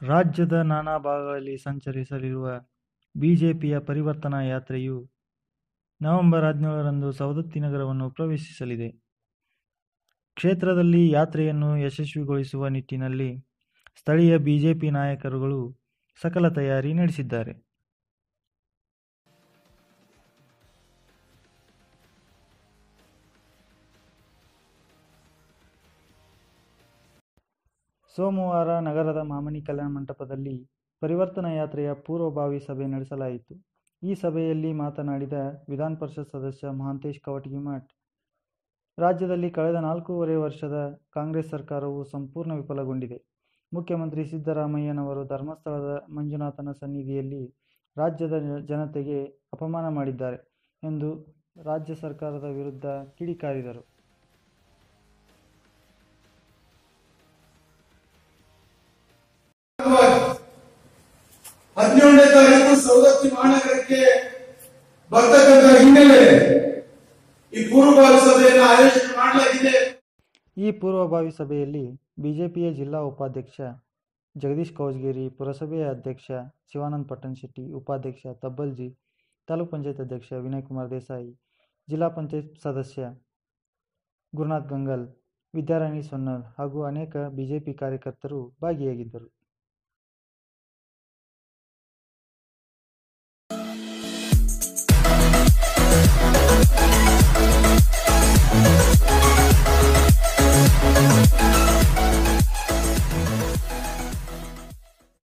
ರಾಜ್ಯದ ನಾನಾ ಭಾಗಗಳಲ್ಲಿ ಸಂಚರಿಸಲಿರುವ ಬಿಜೆಪಿಯ ಪರಿವರ್ತನಾ ಯಾತ್ರೆಯು ನವೆಂಬರ್ ಹದಿನೇಳರಂದು ಸವದತ್ತಿ ನಗರವನ್ನು ಪ್ರವೇಶಿಸಲಿದೆ. ಕ್ಷೇತ್ರದಲ್ಲಿ ಯಾತ್ರೆಯನ್ನು ಯಶಸ್ವಿಗೊಳಿಸುವ ನಿಟ್ಟಿನಲ್ಲಿ ಸ್ಥಳೀಯ ಬಿಜೆಪಿ ನಾಯಕರುಗಳು ಸಕಲ ತಯಾರಿ ನಡೆಸಿದ್ದಾರೆ. ಸೋಮವಾರ ನಗರದ ಮಾಮನಿ ಕಲ್ಯಾಣ ಮಂಟಪದಲ್ಲಿ ಪರಿವರ್ತನಾ ಯಾತ್ರೆಯ ಪೂರ್ವಭಾವಿ ಸಭೆ ನಡೆಸಲಾಯಿತು. ಈ ಸಭೆಯಲ್ಲಿ ಮಾತನಾಡಿದ ವಿಧಾನಪರಿಷತ್ ಸದಸ್ಯ ಮಹಾಂತೇಶ ಕವಟಗಿಮಠ, ರಾಜ್ಯದಲ್ಲಿ ಕಳೆದ ನಾಲ್ಕೂವರೆ ವರ್ಷದ ಕಾಂಗ್ರೆಸ್ ಸರ್ಕಾರವು ಸಂಪೂರ್ಣ ವಿಫಲಗೊಂಡಿದೆ. ಮುಖ್ಯಮಂತ್ರಿ ಸಿದ್ದರಾಮಯ್ಯನವರು ಧರ್ಮಸ್ಥಳದ ಮಂಜುನಾಥನ ಸನ್ನಿಧಿಯಲ್ಲಿ ರಾಜ್ಯದ ಜನತೆಗೆ ಅಪಮಾನ ಮಾಡಿದ್ದಾರೆ ಎಂದು ರಾಜ್ಯ ಸರ್ಕಾರದ ವಿರುದ್ಧ ಕಿಡಿಕಾರಿದರು. ಹದಿನೇಳನೇ ತಾರೀಕು ಸವದತ್ತಿ ಮಹಾನಗರಕ್ಕೆ ಬರ್ತಕ್ಕಂಥ ಹಿನ್ನೆಲೆ ಈ ಪೂರ್ವಭಾವಿ ಸಭೆಯನ್ನು ಆಯೋಜನೆ ಮಾಡಲಾಗಿದೆ ಈ ಪೂರ್ವಭಾವಿ ಸಭೆಯಲ್ಲಿ ಬಿಜೆಪಿಯ ಜಿಲ್ಲಾ ಉಪಾಧ್ಯಕ್ಷ ಜಗದೀಶ್ ಕೌಜಗೇರಿ, ಪುರಸಭೆಯ ಅಧ್ಯಕ್ಷ ಶಿವಾನಂದ ಪಟ್ಟಣಶೆಟ್ಟಿ, ಉಪಾಧ್ಯಕ್ಷ ತಬ್ಬಲ್ಜಿ, ತಾಲೂಕು ಪಂಚಾಯತ್ ಅಧ್ಯಕ್ಷ ವಿನಯಕುಮಾರ ದೇಸಾಯಿ, ಜಿಲ್ಲಾ ಪಂಚಾಯತ್ ಸದಸ್ಯ ಗುರುನಾಥ ಗಂಗಲ್, ವಿದ್ಯಾರಾಣಿ ಸೊನ್ನದ ಹಾಗೂ ಅನೇಕ ಬಿಜೆಪಿ ಕಾರ್ಯಕರ್ತರು ಭಾಗಿಯಾಗಿದ್ದರು.